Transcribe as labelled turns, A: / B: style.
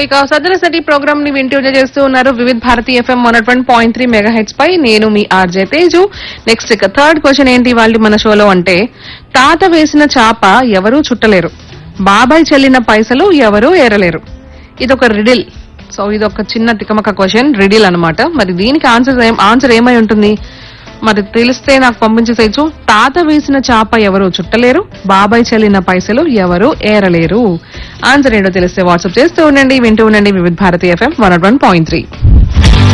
A: ఇక సదర సటి ప్రోగ్రామ్ ని వింటూ చేస్తూ ఉన్నారు Vividh Bharati FM one one point three megahertz పై నేను మీ ఆర్జే తేజు నెక్స్ట్ ఇక థర్డ్ క్వశ్చన్ ఏంటి వాళ్ళు మన షోలో అంటే తాత వేసిన చాప ఎవరూ చుట్టలేరు బాబాయ్ చెల్లిన పైసలు ఎవరూ ఏరలేరు ఇదొక రిడిల్ సో ఇదొక చిన్న తికమక క్వశ్చన్ రిడిల్ అన్నమాట మరి దీనికి ఆన్సర్ ఆన్సర్ ఏమై ఉంటుంది మరి తెలిస్తే నాకు పంపించేసేయచ్చు తాత వేసిన చాప ఎవరు చుట్టలేరు బాబాయ్ చెల్లిన పైసలు ఎవరు ఏరలేరు ఆన్సర్ ఏంటో తెలిస్తే వాట్సాప్ చేస్తూ ఉండండి వింటూ ఉండండి Vividh Bharati FM one one point three